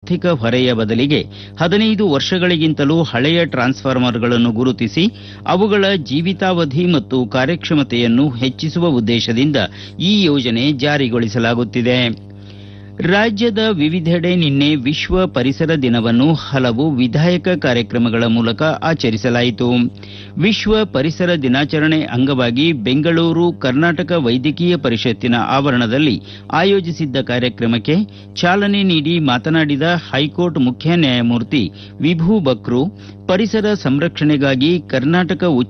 ಆರ್ಥಿಕ ಹೊರೆಯ ಬದಲಿಗೆ ಹದಿನೈದು ವರ್ಷಗಳಿಗಿಂತಲೂ ಹಳೆಯ ಟ್ರಾನ್ಸ್ಫಾರ್ಮರ್ಗಳನ್ನು ಗುರುತಿಸಿ ಅವುಗಳ ಜೀವಿತಾವಧಿ ಮತ್ತು ಕಾರ್ಯಕ್ಷಮತೆಯನ್ನು ಹೆಚ್ಚಿಸುವ ಉದ್ದೇಶದಿಂದ ಈ ಯೋಜನೆ ಜಾರಿಗೊಳಿಸಲಾಗುತ್ತಿದೆ ರಾಜ್ಯದ ವಿವಿಧೆಡೆ ನಿನ್ನೆ ವಿಶ್ವ ಪರಿಸರ ದಿನವನ್ನು ಹಲವು ವಿಧಾಯಕ ಕಾರ್ಯಕ್ರಮಗಳ ಮೂಲಕ ಆಚರಿಸಲಾಯಿತು ವಿಶ್ವ ಪರಿಸರ ದಿನಾಚರಣೆ ಅಂಗವಾಗಿ ಬೆಂಗಳೂರು ಕರ್ನಾಟಕ ವೈದ್ಯಕೀಯ ಪರಿಷತ್ತಿನ ಆವರಣದಲ್ಲಿ ಆಯೋಜಿಸಿದ್ದ ಕಾರ್ಯಕ್ರಮಕ್ಕೆ ಚಾಲನೆ ನೀಡಿ ಮಾತನಾಡಿದ ಹೈಕೋರ್ಟ್ ಮುಖ್ಯ ನ್ಯಾಯಮೂರ್ತಿ ವಿಭು ಬಕ್ರು ಪರಿಸರ ಸಂರಕ್ಷಣೆಗಾಗಿ ಕರ್ನಾಟಕ ಉಚ್ಚ